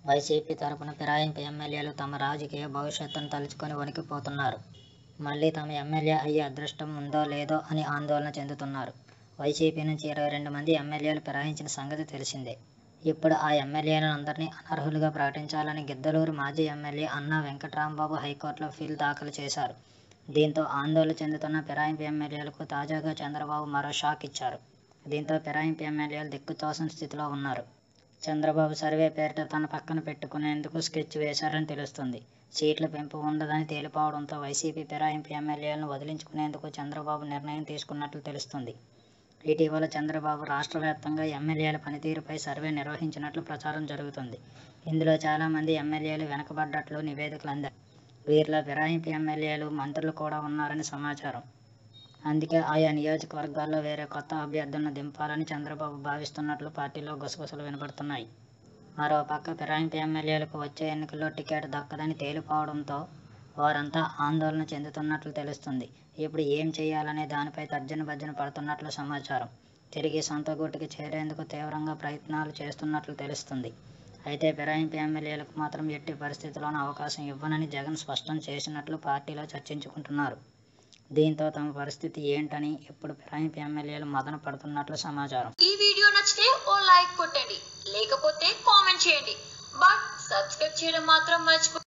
YCP తరపున ఫిరాయింపు ఎమ్మెల్యేలు తమ రాజకీయ భవిష్యత్తును తలుచుకొని వణికిపోతున్నారు మళ్ళీ తమ ఎమ్మెల్యే అయ్యే అదృష్టం ఉందో లేదో అని ఆందోళన చెందుతున్నారు వైసీపీ నుంచి ఇరవై రెండు మంది ఎమ్మెల్యేలు ఫిరాయించిన సంగతి తెలిసిందే ఇప్పుడు ఆ ఎమ్మెల్యేలను అందరినీ అనర్హులుగా ప్రకటించాలని గిద్దలూరు మాజీ ఎమ్మెల్యే అన్నా వెంకట్రాంబాబు హైకోర్టులో ఫిల్ దాఖలు చేశారు దీంతో ఆందోళన చెందుతున్న ఫిరాయింపు ఎమ్మెల్యేలకు తాజాగా చంద్రబాబు మరో షాక్ ఇచ్చారు దీంతో ఫిరాయింపు ఎమ్మెల్యేలు దిక్కుతోసని స్థితిలో ఉన్నారు చంద్రబాబు సర్వే పేరిట తన పక్కన పెట్టుకునేందుకు స్కెచ్ వేశారని తెలుస్తుంది సీట్ల పెంపు ఉండదని తేలిపోవడంతో వైసీపీ ఫిరాయింపు ఎమ్మెల్యేలను వదిలించుకునేందుకు చంద్రబాబు నిర్ణయం తీసుకున్నట్లు తెలుస్తుంది ఇటీవల చంద్రబాబు రాష్ట్ర వ్యాప్తంగా ఎమ్మెల్యేల పనితీరుపై సర్వే నిర్వహించినట్లు ప్రచారం జరుగుతుంది ఇందులో చాలామంది ఎమ్మెల్యేలు వెనకబడ్డట్లు నివేదికలు అందాయి వీరిలో ఫిరాయింపు ఎమ్మెల్యేలు మంత్రులు కూడా ఉన్నారని సమాచారం అందుకే ఆయా నియోజకవర్గాల్లో వేరే కొత్త అభ్యర్థులను దింపాలని చంద్రబాబు భావిస్తున్నట్లు పార్టీలో గుసగుసలు వినపడుతున్నాయి మరోపక్క ఫిరాయింపు ఎమ్మెల్యేలకు వచ్చే ఎన్నికల్లో టికెట్ దక్కదని తేలిపోవడంతో వారంతా ఆందోళన చెందుతున్నట్లు తెలుస్తుంది ఇప్పుడు ఏం చేయాలనే దానిపై తర్జన భర్జన పడుతున్నట్లు సమాచారం తిరిగి సొంత గూటికి చేరేందుకు తీవ్రంగా ప్రయత్నాలు చేస్తున్నట్లు తెలుస్తుంది అయితే ఫిరాయింపు ఎమ్మెల్యేలకు మాత్రం ఎట్టి పరిస్థితుల్లోనూ అవకాశం ఇవ్వనని జగన్ స్పష్టం చేసినట్లు పార్టీలో చర్చించుకుంటున్నారు దీంతో తమ పరిస్థితి ఏంటని ఇప్పుడు ఫిరాయింపు ఎమ్మెల్యేలు మదన పడుతున్నట్లు సమాచారం ఈ వీడియో నచ్చితే ఓ లైక్ కొట్టండి లేకపోతే కామెంట్ చేయండి బట్ సబ్స్క్రైబ్ చేయడం మాత్రం మర్చిపో